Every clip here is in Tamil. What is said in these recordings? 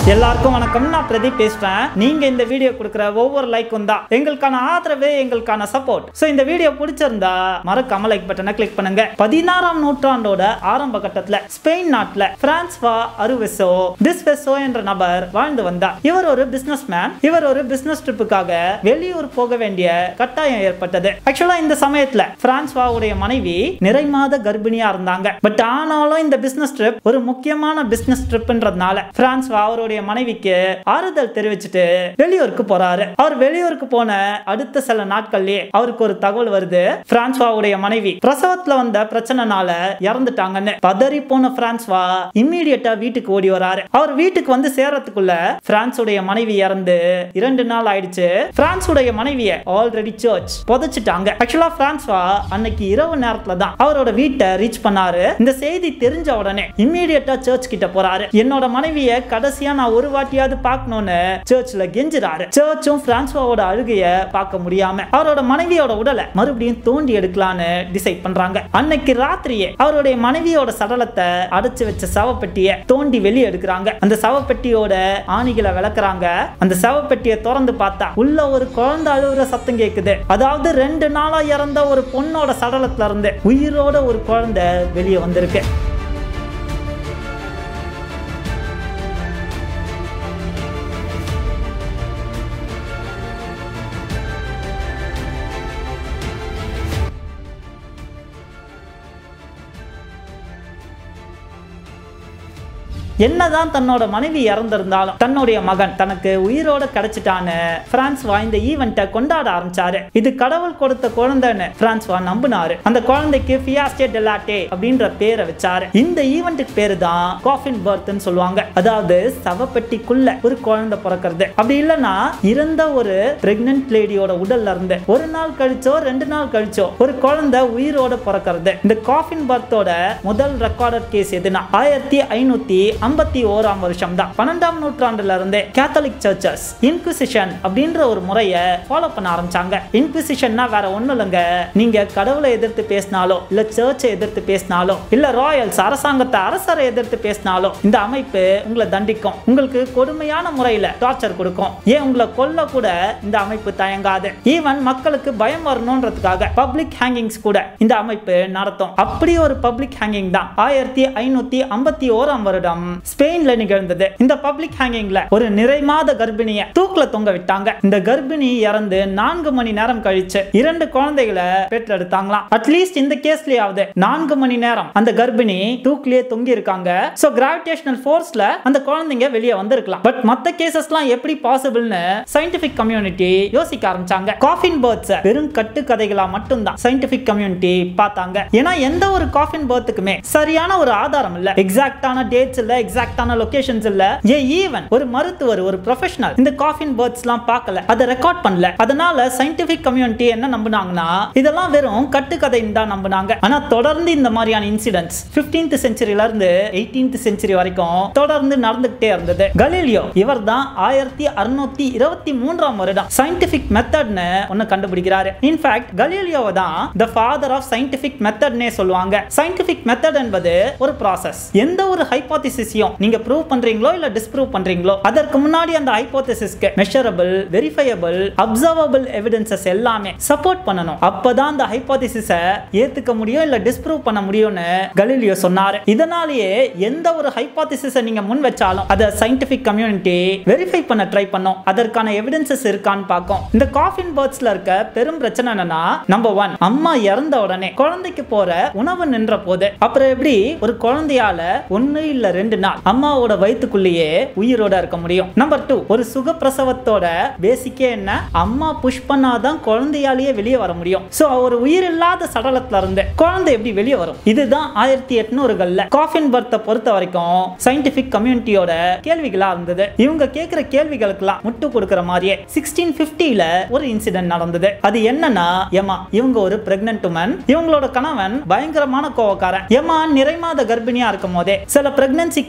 எல்லாருக்கும் வணக்கம் நான் பிரதீப் பேசுறேன் நீங்க இந்த வீடியோ கொடுக்குற ஒவ்வொரு லைக்கும் தான் எங்களுக்கான ஆதரவு எங்களுக்கான சப்போர்ட் சோ இந்த வீடியோ பிடிச்சிருந்தா மறக்காம லைக் பட்டனை கிளிக் பண்ணுங்க பதினாறாம் நூற்றாண்டோட ஆரம்ப கட்டத்துல ஸ்பெயின் நாட்டுல பிரான்ஸ்வா அருவெசோ டிஸ்வெசோ என்ற நபர் வாழ்ந்து வந்தார் இவர் ஒரு பிசினஸ் மேன் இவர் ஒரு பிசினஸ் ட்ரிப்புக்காக வெளியூர் போக வேண்டிய கட்டாயம் ஏற்பட்டது ஆக்சுவலா இந்த சமயத்துல பிரான்ஸ்வாவுடைய மனைவி நிறை மாத கர்ப்பிணியா இருந்தாங்க பட் ஆனாலும் இந்த பிசினஸ் ட்ரிப் ஒரு முக்கியமான பிசினஸ் ட்ரிப்ன்றதுனால பிரான்ஸ்வா அவருடைய மனைவிக்கு ஆறுதல் தெரிவிச்சுட்டு வெளியூருக்கு போறாரு அவர் வெளியூருக்கு போன அடுத்த சில நாட்கள்லயே அவருக்கு ஒரு தகவல் வருது பிரான்ஸ்வாவுடைய மனைவி பிரசவத்துல வந்த பிரச்சனைனால இறந்துட்டாங்கன்னு பதறி போன பிரான்ஸ்வா இம்மீடியட்டா வீட்டுக்கு ஓடி வராரு அவர் வீட்டுக்கு வந்து சேரத்துக்குள்ள பிரான்ஸுடைய மனைவி இறந்து இரண்டு நாள் ஆயிடுச்சு பிரான்ஸுடைய மனைவிய ஆல்ரெடி சர்ச் புதைச்சிட்டாங்க ஆக்சுவலா பிரான்ஸ்வா அன்னைக்கு இரவு நேரத்துல தான் அவரோட வீட்டை ரீச் பண்ணாரு இந்த செய்தி தெரிஞ்ச உடனே இம்மீடியட்டா சர்ச் கிட்ட போறாரு என்னோட மனைவிய கடைசியா நான் ஒரு வாட்டியாவது பார்க்கணும்னு சர்ச்ல கெஞ்சுறாரு சர்ச்சும் பிரான்ஸ்வாவோட அழுகைய பார்க்க முடியாம அவரோட மனைவியோட உடலை மறுபடியும் தோண்டி எடுக்கலான்னு டிசைட் பண்றாங்க அன்னைக்கு ராத்திரியே அவருடைய மனைவியோட சடலத்தை அடைச்சு வச்ச சவப்பெட்டியை தோண்டி வெளியே எடுக்கிறாங்க அந்த சவப்பெட்டியோட ஆணிகளை விளக்குறாங்க அந்த சவப்பெட்டியை திறந்து பார்த்தா உள்ள ஒரு குழந்தை அழுகுற சத்தம் கேக்குது அதாவது ரெண்டு நாளா இறந்த ஒரு பொண்ணோட சடலத்துல இருந்து உயிரோட ஒரு குழந்தை வெளியே வந்திருக்கு என்னதான் தன்னோட மனைவி இறந்திருந்தாலும் தன்னுடைய மகன் தனக்கு உயிரோட கிடைச்சிட்டான்னு பிரான்ஸ் இந்த ஈவெண்ட்டை கொண்டாட ஆரம்பிச்சாரு இது கடவுள் கொடுத்த குழந்தைன்னு பிரான்ஸ்வா நம்பினாரு அந்த குழந்தைக்கு ஃபியாஸ்டே டெலாட்டே அப்படின்ற பேரை வச்சாரு இந்த ஈவெண்ட்டுக்கு பேரு தான் காஃபின் பர்த்னு சொல்லுவாங்க அதாவது சவப்பெட்டிக்குள்ள ஒரு குழந்தை பிறக்கிறது அப்படி இல்லைன்னா இறந்த ஒரு பிரெக்னன்ட் லேடியோட உடல்ல இருந்து ஒரு நாள் கழிச்சோ ரெண்டு நாள் கழிச்சோ ஒரு குழந்தை உயிரோட பிறக்கிறது இந்த காஃபின் பர்த்தோட முதல் ரெக்கார்டட் கேஸ் எதுனா ஆயிரத்தி ஐநூத்தி ஐம்பத்தி ஓராம் வருஷம் தான் பன்னெண்டாம் நூற்றாண்டுல இருந்தே கேத்தலிக் சர்ச்சஸ் இன்குசிஷன் அப்படின்ற ஒரு முறையை ஃபாலோ பண்ண ஆரம்பிச்சாங்க இன்குசிஷன்னா வேற ஒண்ணும் இல்லைங்க நீங்க கடவுளை எதிர்த்து பேசினாலோ இல்ல சர்ச்சை எதிர்த்து பேசினாலோ இல்ல ராயல்ஸ் அரசாங்கத்தை அரசரை எதிர்த்து பேசினாலோ இந்த அமைப்பு உங்களை தண்டிக்கும் உங்களுக்கு கொடுமையான முறையில டார்ச்சர் கொடுக்கும் ஏன் உங்களை கொல்ல கூட இந்த அமைப்பு தயங்காது ஈவன் மக்களுக்கு பயம் வரணும்ன்றதுக்காக பப்ளிக் ஹேங்கிங்ஸ் கூட இந்த அமைப்பு நடத்தும் அப்படி ஒரு பப்ளிக் ஹேங்கிங் தான் ஆயிரத்தி ஐநூத்தி ஐம்பத்தி ஓராம் வருடம் ஸ்பெயின்ல நிகழ்ந்தது இந்த பப்ளிக் ஹேங்கிங்ல ஒரு நிறை மாத கர்ப்பிணிய தூக்குல தொங்க விட்டாங்க இந்த கர்ப்பிணி இறந்து நான்கு மணி நேரம் கழிச்சு இரண்டு குழந்தைகளை பெற்றெடுத்தாங்களாம் அட்லீஸ்ட் இந்த கேஸ்லயாவது நான்கு மணி நேரம் அந்த கர்ப்பிணி தூக்கிலே தொங்கி இருக்காங்க சோ கிராவிடேஷனல் ஃபோர்ஸ்ல அந்த குழந்தைங்க வெளியே வந்திருக்கலாம் பட் மத்த கேசஸ்லாம் எப்படி பாசிபிள்னு சயின்டிபிக் கம்யூனிட்டி யோசிக்க ஆரம்பிச்சாங்க காஃபின் பேர்ட்ஸ் வெறும் கட்டு கதைகளா மட்டும்தான் சயின்டிபிக் கம்யூனிட்டி பார்த்தாங்க ஏன்னா எந்த ஒரு காஃபின் பேர்த்துக்குமே சரியான ஒரு ஆதாரம் இல்ல எக்ஸாக்டான டேட்ஸ் இல்ல எக்ஸாக்டான லொகேஷன்ஸ் இல்ல ஏ ஈவன் ஒரு மருத்துவர் ஒரு ப்ரொஃபஷனல் இந்த காஃபின் பேர்ட்ஸ்லாம் பார்க்கல அதை ரெக்கார்ட் பண்ணல அதனால சயின்டிபிக் கம்யூனிட்டி என்ன நம்பினாங்கன்னா இதெல்லாம் வெறும் கட்டுக்கதைன்னு தான் நம்பினாங்க ஆனா தொடர்ந்து இந்த மாதிரியான இன்சிடென்ட்ஸ் 15th செஞ்சுரியில இருந்து 18th செஞ்சுரி வரைக்கும் தொடர்ந்து நடந்துகிட்டே இருந்தது கலீலியோ இவர் தான் ஆயிரத்தி அறுநூத்தி இருபத்தி மூன்றாம் வருடம் சயின்டிபிக் மெத்தட்னு ஒன்னு கண்டுபிடிக்கிறாரு இன்ஃபேக்ட் கலீலியோவை தான் த ஃபாதர் ஆஃப் சயின்டிபிக் மெத்தட்னே சொல்லுவாங்க சயின்டிபிக் மெத்தட் என்பது ஒரு ப்ராசஸ் எந்த ஒரு ஹைபோதிசிஸையும் நீங்க ப்ரூவ் பண்றீங்களோ இல்ல டிஸ்ப்ரூவ் பண்றீங்களோ அதற்கு முன்னாடி அந்த ஹைபோதிசிஸ்க்கு மெஷரபிள் வெரிஃபையபிள் அப்சர்வபிள் எவிடன்சஸ் எல்லாமே சப்போர்ட் பண்ணணும் அப்பதான் அந்த ஹைபோதிசிஸை ஏத்துக்க முடியும் இல்ல டிஸ்ப்ரூவ் பண்ண முடியும்னு கலீலியோ சொன்னாரு இதனாலேயே எந்த ஒரு ஹைபோதிசிஸை நீங்க முன் வச்சாலும் அதை சயின்டிபிக் கம்யூனிட்டி வெரிஃபை பண்ண ட்ரை பண்ணும் அதற்கான எவிடன்சஸ் இருக்கான்னு பார்க்கும் இந்த காஃபின் பேர்ட்ஸ்ல இருக்க பெரும் பிரச்சனை என்னன்னா நம்பர் ஒன் அம்மா இறந்த உடனே குழந்தைக்கு போற உணவு நின்ற போது அப்புறம் எப்படி ஒரு குழந்தையால ஒன்னு இல்ல ரெண்டு நாள் அம்மாவோட வயித்துக்குள்ளேயே உயிரோட இருக்க முடியும் நம்பர் டூ ஒரு சுகப்பிரசவத்தோட பேசிக்கே என்ன அம்மா புஷ் பண்ணாதான் குழந்தையாலேயே வெளியே வர முடியும் சோ ஒரு உயிர் இல்லாத சடலத்துல இருந்து குழந்தை எப்படி வெளியே வரும் இதுதான் ஆயிரத்தி எட்நூறுகள்ல காஃபின் பர்த்தை பொறுத்த வரைக்கும் சயின்டிபிக் கம்யூனிட்டியோட கேள்விகளா இருந்தது இவங்க கேட்கிற கேள்விகளுக்கெல்லாம் முட்டு கொடுக்கிற மாதிரியே சிக்ஸ்டீன் பிப்டில ஒரு இன்சிடென்ட் நடந்தது அது என்னன்னா ஏமா இவங்க ஒரு பிரெக்னன்ட் உமன் இவங்களோட கணவன் பயங்கரமான கோவக்காரன் ஏமா நிறைமாத கர்ப்பிணியா இருக்கும் போதே சில பிரெக்னன்சி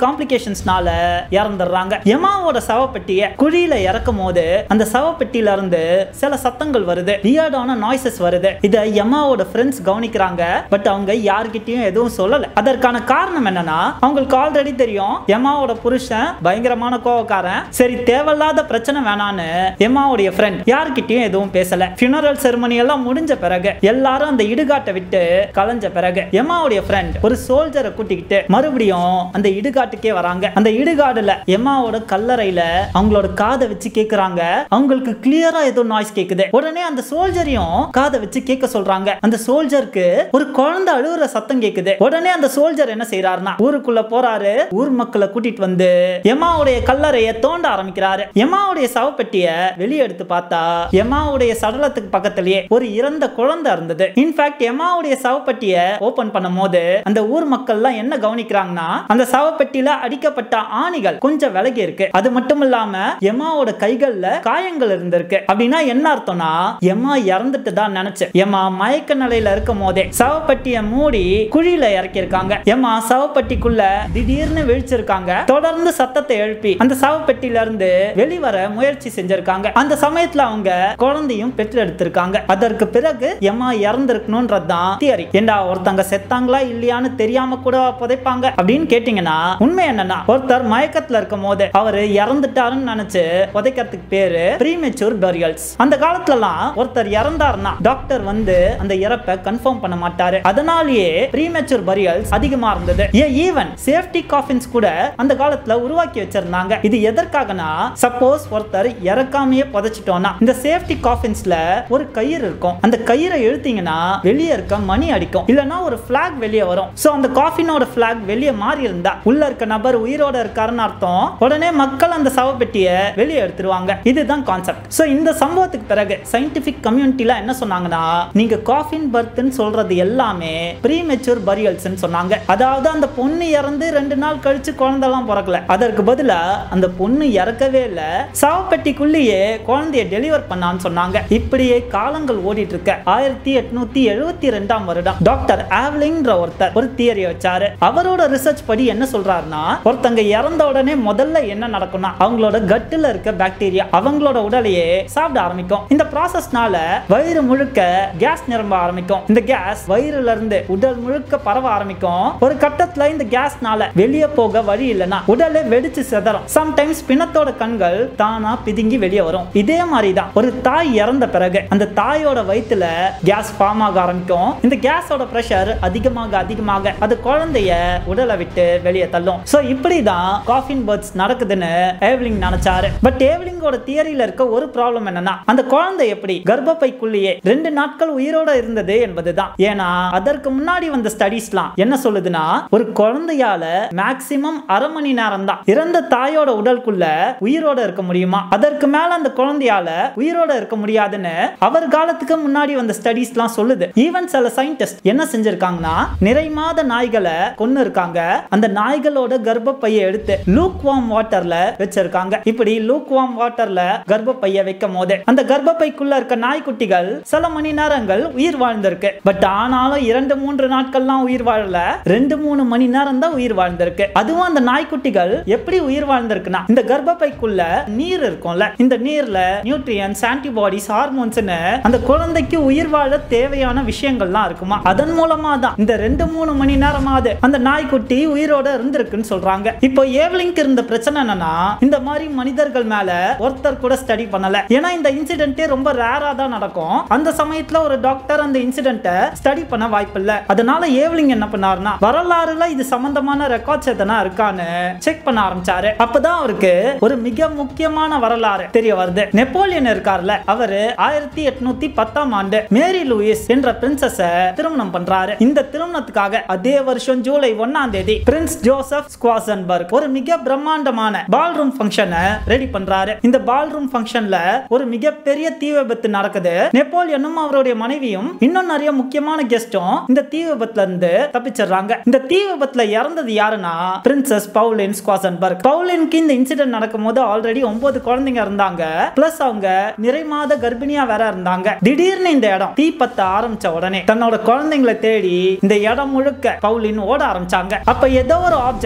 காம்ப்ளிகேஷன்ஸ்னால இறந்துடுறாங்க எமாவோட சவப்பெட்டிய குழியில இறக்கும் போது அந்த சவப்பெட்டியில இருந்து சில சத்தங்கள் வருது வியர்டான நாய்ஸஸ் வருது இத எமாவோட ஃப்ரெண்ட்ஸ் கவனிக்கிறாங்க பட் அவங்க யார்கிட்டயும் எதுவும் சொல்லல அதற்கான காரணம் என்னன்னா அவங்களுக்கு ஆல்ரெடி தெரியும் எமாவோட புருஷன் பயங்கரமான கோவக்காரன் சரி தேவையில்லாத பிரச்சனை வேணான்னு எமாவுடைய ஃப்ரெண்ட் யார்கிட்டயும் எதுவும் பேசல ஃபியூனரல் செரிமனி எல்லாம் முடிஞ்ச பிறகு எல்லாரும் அந்த இடுகாட்டை விட்டு கலைஞ்ச பிறகு எமாவுடைய ஃப்ரெண்ட் ஒரு சோல்ஜரை கூட்டிக்கிட்டு மறுபடியும் அந்த இடுகாட்டுக்கே வராங்க அந்த இடுகாடுல எம்மாவோட கல்லறையில அவங்களோட காதை வச்சு கேக்குறாங்க அவங்களுக்கு கிளியரா ஏதோ நாய்ஸ் கேக்குது உடனே அந்த சோல்ஜரையும் காதை வச்சு கேட்க சொல்றாங்க அந்த சோல்ஜருக்கு ஒரு குழந்தை அழுகுற சத்தம் கேக்குது உடனே அந்த சோல்ஜர் என்ன செய்யறாருன்னா ஊருக்குள்ள போறாரு ஊர் மக்களை கூட்டிட்டு வந்து எம்மாவுடைய கல்லறைய தோண்ட ஆரம்பிக்கிறாரு எம்மாவுடைய சவப்பெட்டிய வெளியே எடுத்து பார்த்தா எம்மாவுடைய சடலத்துக்கு பக்கத்திலேயே ஒரு இறந்த குழந்தை இருந்தது இன்ஃபேக்ட் எம்மாவுடைய சவப்பெட்டிய ஓபன் பண்ணும் போது அந்த ஊர் மக்கள்லாம் என்ன கவனிக்கிறாங்கன்னா அந்த சவப்பெட்டியில அடிக்கப்பட்ட ஆணிகள் கொஞ்சம் விலகி இருக்கு அது மட்டும் இல்லாம எம்மாவோட கைகள்ல காயங்கள் இருந்திருக்கு அப்படின்னா என்ன அர்த்தம்னா எம்மா இறந்துட்டு தான் நினைச்சேன் எம்மா மயக்க நிலையில இருக்கும் போதே சவப்பெட்டிய மூடி குழியில இறக்கியிருக்காங்க எம்மா சவப்பெட்டிக்குள்ள திடீர்னு விழிச்சிருக்காங்க தொடர்ந்து சத்தத்தை எழுப்பி அந்த சவப்பெட்டியில இருந்து வெளிவர முயற்சி செஞ்சிருக்காங்க அந்த சமயத்துல அவங்க குழந்தையும் பெற்று எடுத்திருக்காங்க அதற்கு பிறகு எம்மா இறந்திருக்கணும்ன்றது தான் தியரி ஏண்டா ஒருத்தங்க செத்தாங்களா இல்லையான்னு தெரியாம கூட புதைப்பாங்க அப்படின்னு கேட்டீங்கன்னா உண்மை என்னன்னா ஒருத்தர் மயக்கத்துல இருக்கும் போது அவரு இறந்துட்டாருன்னு நினைச்சு புதைக்கிறதுக்கு பேரு ப்ரீமெச்சூர் பரியல்ஸ் அந்த காலத்துலலாம் ஒருத்தர் இறந்தாருன்னா டாக்டர் வந்து அந்த இறப்பை கன்ஃபார்ம் பண்ண மாட்டாரு அதனாலேயே ப்ரீமெச்சூர் பரியல்ஸ் அதிகமா இருந்தது ஏன் ஈவன் சேஃப்டி காஃபின்ஸ் கூட அந்த காலத்துல உருவாக்கி வச்சிருந்தாங்க இது எதற்காகனா சப்போஸ் ஒருத்தர் இறக்காமையே புதைச்சிட்டோம்னா இந்த சேஃப்டி காஃபின்ஸ்ல ஒரு கயிறு இருக்கும் அந்த கயிறை இழுத்தீங்கன்னா வெளியே இருக்க மணி அடிக்கும் இல்லனா ஒரு பிளாக் வெளியே வரும் சோ அந்த காஃபினோட பிளாக் வெளியே மாறி இருந்தா உள்ள இருக்க நபர் உயிரோட இருக்காருன்னு அர்த்தம் உடனே மக்கள் அந்த சவப்பெட்டியை வெளியே எடுத்துருவாங்க இதுதான் கான்செப்ட் சோ இந்த சம்பவத்துக்கு பிறகு சயின்டிபிக் கம்யூனிட்டில என்ன சொன்னாங்கன்னா நீங்க காஃபின் பர்த்னு சொல்றது எல்லாமே ப்ரீமெச்சூர் பரியல்ஸ்னு சொன்னாங்க அதாவது அந்த பொண்ணு இறந்து ரெண்டு நாள் கழிச்சு குழந்தைலாம் பிறக்கல அதற்கு பதிலா அந்த பொண்ணு இறக்கவே இல்ல சவப்பெட்டிக்குள்ளேயே குழந்தைய டெலிவர் பண்ணான்னு சொன்னாங்க இப்படியே காலங்கள் ஓடிட்டு இருக்க ஆயிரத்தி எட்நூத்தி எழுபத்தி ரெண்டாம் வருடம் டாக்டர் ஆவ்லிங்ன்ற ஒருத்தர் ஒரு தியரி வச்சாரு அவரோட ரிசர்ச் படி என்ன சொல்றாருன்னா ஒருத்தங்க இறந்த உடனே முதல்ல என்ன நடக்கும்னா அவங்களோட கட்டுல இருக்க பாக்டீரியா அவங்களோட உடலையே சாப்பிட ஆரம்பிக்கும் இந்த ப்ராசஸ்னால வயிறு முழுக்க கேஸ் நிரம்ப ஆரம்பிக்கும் இந்த கேஸ் வயிறுல இருந்து உடல் முழுக்க பரவ ஆரம்பிக்கும் ஒரு கட்டத்துல இந்த கேஸ்னால வெளியே போக வழி இல்லைன்னா உடலே வெடிச்சு செதறும் சம்டைம்ஸ் பிணத்தோட கண்கள் தானா பிதுங்கி வெளியே வரும் இதே மாதிரி தான் ஒரு தாய் இறந்த பிறகு அந்த தாயோட வயித்துல கேஸ் ஃபார்ம் ஆக ஆரம்பிக்கும் இந்த கேஸோட பிரஷர் அதிகமாக அதிகமாக அது குழந்தைய உடலை விட்டு வெளியே தள்ளும் சோ இப்படிதான் காஃபின் பர்த்ஸ் நடக்குதுன்னு ஏவ்லிங் நினைச்சாரு பட் ஏவ்லிங்கோட தியரியில இருக்க ஒரு ப்ராப்ளம் என்னன்னா அந்த குழந்தை எப்படி கர்ப்பப்பைக்குள்ளேயே ரெண்டு நாட்கள் உயிரோட இருந்தது என்பதுதான் ஏன்னா அதற்கு முன்னாடி வந்த ஸ்டடிஸ்லாம் என்ன சொல்லுதுன்னா ஒரு குழந்தையால மேக்சிமம் அரை மணி நேரம் தான் இறந்த தாயோட உடலுக்குள்ள உயிரோட இருக்க முடியுமா அதற்கு மேல அந்த குழந்தையால உயிரோட இருக்க முடியாதுன்னு அவர் காலத்துக்கு முன்னாடி வந்த ஸ்டடிஸ்லாம் சொல்லுது ஈவன் சில சயின்டிஸ்ட் என்ன செஞ்சிருக்காங்கன்னா நிறை மாத நாய்களை கொன்னு இருக்காங்க அந்த நாய்களோட கர்ப்பப்பையை எடுத்து லூக் வார்ம் வாட்டர்ல வச்சிருக்காங்க இப்படி லூக் வார்ம் வாட்டர்ல கர்ப்பப்பையை வைக்கும் போது அந்த கர்ப்பப்பைக்குள்ள இருக்க நாய்க்குட்டிகள் சில மணி நேரங்கள் உயிர் வாழ்ந்திருக்கு பட் ஆனாலும் இரண்டு மூன்று நாட்கள்லாம் உயிர் வாழல ரெண்டு மூணு மணி நேரம் தான் உயிர் வாழ்ந்திருக்கு அதுவும் அந்த நாய்க்குட்டிகள் எப்படி உயிர் வாழ்ந்திருக்குன்னா இந்த கர்ப்பப்பைக்குள்ள நீர் இருக்கும்ல இந்த நீர்ல நியூட்ரியன்ஸ் ஆன்டிபாடிஸ் ஹார்மோன்ஸ்னு அந்த குழந்தைக்கு உயிர் வாழ தேவையான விஷயங்கள்லாம் இருக்குமா அதன் மூலமா தான் இந்த ரெண்டு மூணு மணி நேரமாவது அந்த நாய்க்குட்டி உயிரோட இருந்திருக்குன்னு சொல்றாங்க இப்போ ஏவ்லிங்க் இருந்த பிரச்சனை என்னன்னா இந்த மாதிரி மனிதர்கள் மேல ஒருத்தர் கூட ஸ்டடி பண்ணல ஏன்னா இந்த இன்சிடென்ட்டே ரொம்ப ரேரா தான் நடக்கும் அந்த சமயத்துல ஒரு டாக்டர் அந்த இன்சிடென்ட்டை ஸ்டடி பண்ண வாய்ப்பு இல்ல அதனால ஏவ்லிங் என்ன பண்ணாருன்னா வரலாறுல இது சம்பந்தமான ரெக்கார்ட்ஸ் எதனா இருக்கான்னு செக் பண்ண ஆரம்பிச்சாரு அப்பதான் அவருக்கு ஒரு மிக முக்கியமான வரலாறு தெரிய வருது நெப்போலியன் இருக்கார்ல அவரு ஆயிரத்தி எட்நூத்தி பத்தாம் ஆண்டு மேரி லூயிஸ் என்ற பிரின்சஸ திருமணம் பண்றாரு இந்த திருமணத்துக்காக அதே வருஷம் ஜூலை ஒன்னாம் தேதி பிரின்ஸ் ஜோசப் ஸ்குவாசன்பர்க் ஒரு மிக பிரம்மாண்டமான பால் ரூம் ஃபங்க்ஷனை ரெடி பண்றாரு இந்த பால் ரூம் ஃபங்க்ஷன்ல ஒரு மிகப்பெரிய தீ விபத்து நடக்குது நெப்போலியனும் அவருடைய மனைவியும் இன்னும் நிறைய முக்கியமான கெஸ்டும் இந்த தீ விபத்துல இருந்து தப்பிச்சிடுறாங்க இந்த தீ விபத்துல இறந்தது யாருன்னா பிரின்சஸ் பவுலின் ஸ்குவாசன்பர்க் பவுலினுக்கு இந்த இன்சிடென்ட் நடக்கும் போது ஆல்ரெடி ஒன்பது குழந்தைங்க இருந்தாங்க பிளஸ் அவங்க நிறை மாத கர்ப்பிணியா வேற இருந்தாங்க திடீர்னு இந்த இடம் தீ பத்த ஆரம்பிச்ச உடனே தன்னோட குழந்தைங்களை தேடி இந்த இடம் முழுக்க பவுலின் ஓட ஆரம்பிச்சாங்க அப்ப ஏதோ ஒரு ஆப்ஜெக்ட்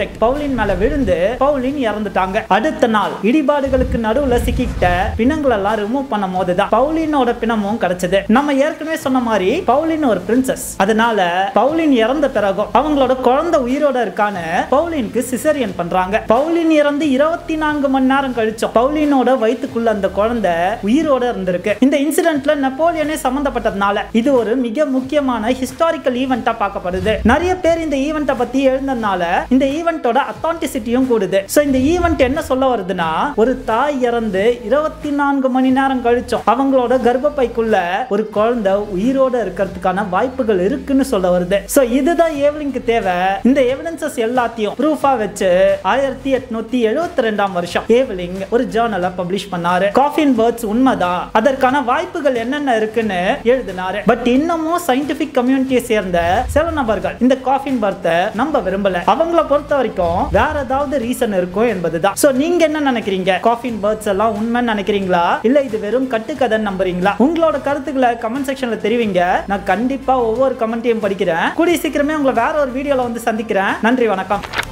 ஆப்ஜெக்ட் பவுலின் மேல விழுந்து பவுலின் இறந்துட்டாங்க அடுத்த நாள் இடிபாடுகளுக்கு நடுவுல சிக்கிட்ட பிணங்கள் எல்லாம் ரிமூவ் பண்ணும் போதுதான் பவுலினோட பிணமும் கிடைச்சது நம்ம ஏற்கனவே சொன்ன மாதிரி பவுலின் ஒரு பிரின்சஸ் அதனால பவுலின் இறந்த பிறகும் அவங்களோட குழந்தை உயிரோட இருக்கான்னு பவுலினுக்கு சிசரியன் பண்றாங்க பவுலின் இறந்து இருபத்தி நான்கு மணி நேரம் கழிச்சோம் பவுலினோட வயித்துக்குள்ள அந்த குழந்தை உயிரோட இருந்திருக்கு இந்த இன்சிடென்ட்ல நெப்போலியனே சம்பந்தப்பட்டதுனால இது ஒரு மிக முக்கியமான ஹிஸ்டாரிக்கல் ஈவெண்டா பார்க்கப்படுது நிறைய பேர் இந்த ஈவெண்ட்டை பத்தி எழுந்ததுனால இந்த ஈவெண்ட்டோட அத்தான்டிசிட்டியும் கூடுது சோ இந்த ஈவெண்ட் என்ன சொல்ல வருதுன்னா ஒரு தாய் இறந்து இருபத்தி நான்கு மணி நேரம் கழிச்சோம் அவங்களோட கர்ப்பப்பைக்குள்ள ஒரு குழந்தை உயிரோட இருக்கிறதுக்கான வாய்ப்புகள் இருக்குன்னு சொல்ல வருது சோ இதுதான் ஏவலிங்க்கு தேவை இந்த எவிடன்சஸ் எல்லாத்தையும் ப்ரூஃபா வச்சு ஆயிரத்தி எட்நூத்தி எழுபத்தி ரெண்டாம் வருஷம் ஏவலிங் ஒரு ஜேர்னலை பப்ளிஷ் பண்ணாரு காஃபின் பேர்ட்ஸ் உண்மைதான் அதற்கான வாய்ப்புகள் என்னென்ன இருக்குன்னு எழுதினாரு பட் இன்னமும் சயின்டிபிக் கம்யூனிட்டியை சேர்ந்த சில நபர்கள் இந்த காஃபின் பர்த்தை நம்ப விரும்பல அவங்கள பொறுத்த வரைக்கும் வேற ஏதாவது ரீசன் இருக்கும் என்பதுதான் சோ நீங்க என்ன நினைக்கிறீங்க காஃபின் பேர்ட்ஸ் எல்லாம் உண்மைன்னு நினைக்கிறீங்களா இல்ல இது வெறும் கட்டுக்கதைன்னு நம்புறீங்களா உங்களோட கருத்துக்களை கமெண்ட் செக்ஷன்ல தெரிவிங்க நான் கண்டிப்பா ஒவ்வொரு கமெண்ட்டையும் படிக்கிறேன் கூடிய சீக்கிரமே உங்களை வேற ஒரு வீடியோல வந்து சந்திக்கிறேன் நன்றி வணக்கம்